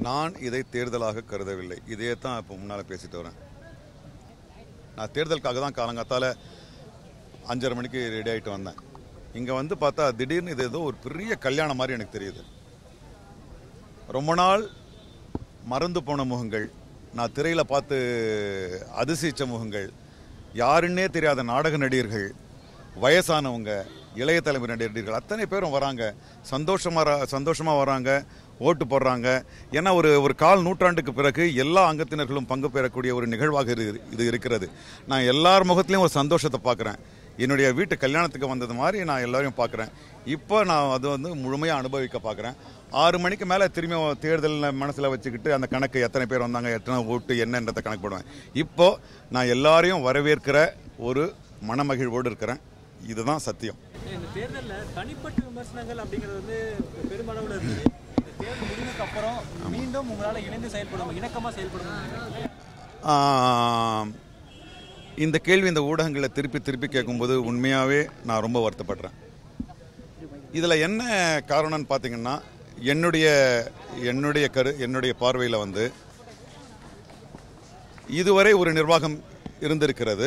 நான் இதை தேர்தலாக கருதவில்லை இதே தான் இப்போ முன்னால் பேசிட்டு வரேன் நான் தேர்தலுக்காக தான் காலங்காத்தால அஞ்சரை மணிக்கு ரெடி ஆகிட்டு வந்தேன் இங்கே வந்து பார்த்தா திடீர்னு இது ஏதோ ஒரு பெரிய கல்யாணம் மாதிரி எனக்கு தெரியுது ரொம்ப நாள் மறந்து போன முகங்கள் நான் திரையில் பார்த்து அதிசயிச்ச முகங்கள் யாருன்னே தெரியாத நாடக நடிகர்கள் வயசானவங்க இளைய தலைமுறை நடிகர்கள் அத்தனை பேரும் வராங்க சந்தோஷமா ர- சந்தோஷமா வராங்க ஓட்டு போடுறாங்க ஏன்னா ஒரு ஒரு கால் நூற்றாண்டுக்கு பிறகு எல்லா அங்கத்தினர்களும் பங்கு பெறக்கூடிய ஒரு நிகழ்வாக இது இது இருக்கிறது நான் எல்லார் முகத்திலையும் ஒரு சந்தோஷத்தை பார்க்குறேன் என்னுடைய வீட்டு கல்யாணத்துக்கு வந்தது மாதிரி நான் எல்லாரையும் பார்க்குறேன் இப்போ நான் அது வந்து முழுமையாக அனுபவிக்க பார்க்குறேன் ஆறு மணிக்கு மேலே திரும்பி தேர்தலில் மனசில் வச்சுக்கிட்டு அந்த கணக்கு எத்தனை பேர் வந்தாங்க எத்தனை ஓட்டு என்னன்றதை கணக்கு போடுவேன் இப்போ நான் எல்லாரையும் வரவேற்கிற ஒரு மனமகிழ்வோடு இருக்கிறேன் இதுதான் சத்தியம் இந்த தேர்தலில் தனிப்பட்ட விமர்சனங்கள் அப்படிங்கிறது வந்து பெருமளவில் இருக்குது இந்த தேர்தல் முடிவுக்கு அப்புறம் மீண்டும் உங்களால் இணைந்து செயல்படும் இணக்கமாக செயல்படும் ஆம், இந்த கேள்வி இந்த ஊடகங்களில் திருப்பி திருப்பி கேட்கும்போது உண்மையாகவே நான் ரொம்ப வருத்தப்படுறேன் இதில் என்ன காரணம்னு பார்த்தீங்கன்னா என்னுடைய என்னுடைய கரு என்னுடைய பார்வையில் வந்து இதுவரை ஒரு நிர்வாகம் இருந்திருக்கிறது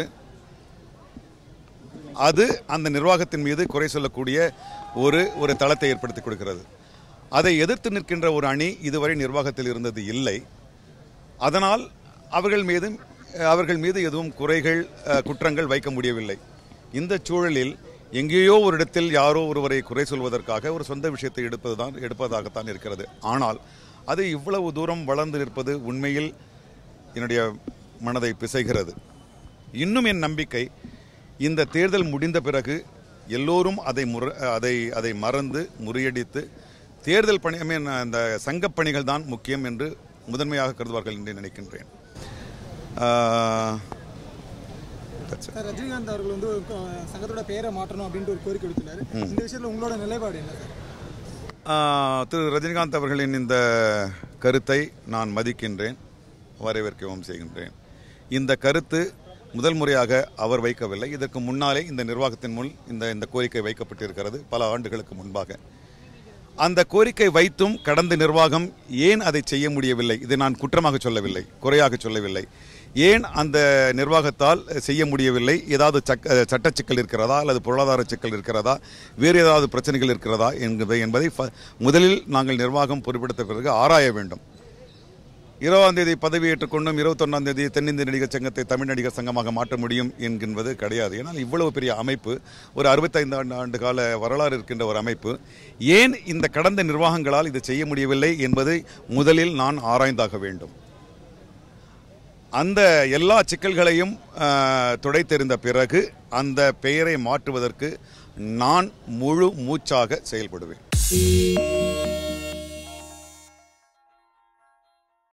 அது அந்த நிர்வாகத்தின் மீது குறை சொல்லக்கூடிய ஒரு ஒரு தளத்தை ஏற்படுத்தி கொடுக்கிறது அதை எதிர்த்து நிற்கின்ற ஒரு அணி இதுவரை நிர்வாகத்தில் இருந்தது இல்லை அதனால் அவர்கள் மீது அவர்கள் மீது எதுவும் குறைகள் அஹ், குற்றங்கள் வைக்க முடியவில்லை இந்த சூழலில் எங்கேயோ ஒரு இடத்தில் யாரோ ஒருவரை குறை சொல்வதற்காக ஒரு சொந்த விஷயத்தை எடுப்பதுதான் எடுப்பதாகத்தான் இருக்கிறது ஆனால் அது இவ்வளவு தூரம் வளர்ந்து நிற்பது உண்மையில் என்னுடைய மனதை பிசைகிறது இன்னும் என் நம்பிக்கை இந்த தேர்தல் முடிந்த பிறகு எல்லோரும் அதை முற அதை அதை மறந்து முறியடித்து தேர்தல் பணி I mean, அந்த சங்கப் பணிகள் தான் முக்கியம் என்று முதன்மையாக கருதுவார்கள் என்று நினைக்கின்றேன் ஆஹ், that's it. சார் ரஜினிகாந்த் அவர்கள் வந்து அஹ், சங்கத்தோட பெயரை மாற்றணும் அப்படின்ட்டு ஒரு கோரிக்கை விடுத்துள்ளாரு இந்த விஷயத்துல உங்களோட நிலைப்பாடு என்ன சார் ஆஹ், திரு ரஜினிகாந்த் அவர்களின் இந்த கருத்தை நான் மதிக்கின்றேன் வரவேற்கவும் செய்கின்றேன் இந்த கருத்து முதல் முறையாக அவர் வைக்கவில்லை இதற்கு முன்னாலே இந்த நிர்வாகத்தின் முன் இந்த இந்த கோரிக்கை வைக்கப்பட்டிருக்கிறது பல ஆண்டுகளுக்கு முன்பாக அந்த கோரிக்கை வைத்தும் கடந்த நிர்வாகம் ஏன் அதை செய்ய முடியவில்லை இதை நான் குற்றமாக சொல்லவில்லை குறையாக சொல்லவில்லை ஏன் அந்த நிர்வாகத்தால் செய்ய முடியவில்லை ஏதாவது சக்க சட்ட சிக்கல் இருக்கிறதா அல்லது பொருளாதார சிக்கல் இருக்கிறதா வேறு ஏதாவது பிரச்சனைகள் இருக்கிறதா என்பதை என்பதை ஃப- முதலில் நாங்கள் நிர்வாகம் பொறுப்பெடுத்த பிறகு ஆராய வேண்டும் இருபதாம் தேதி பதவியேற்றுக் கொண்டும் இருபத்தொன்னாம் தேதி தென்னிந்திய நடிகர் சங்கத்தை தமிழ் நடிகர் சங்கமாக மாற்ற முடியும் என்கின்றது கிடையாது ஏன்னால் இவ்வளவு பெரிய அமைப்பு ஒரு அறுபத்தைந்து ஆண்டு ஆண்டு கால வரலாறு இருக்கின்ற ஒரு அமைப்பு ஏன் இந்த கடந்த நிர்வாகங்களால் இதை செய்ய முடியவில்லை என்பதை முதலில் நான் ஆராய்ந்தாக வேண்டும் அந்த எல்லா சிக்கல்களையும் ஆஹ், துடைத்தெறிந்த பிறகு அந்த பெயரை மாற்றுவதற்கு நான் முழு மூச்சாக செயல்படுவேன்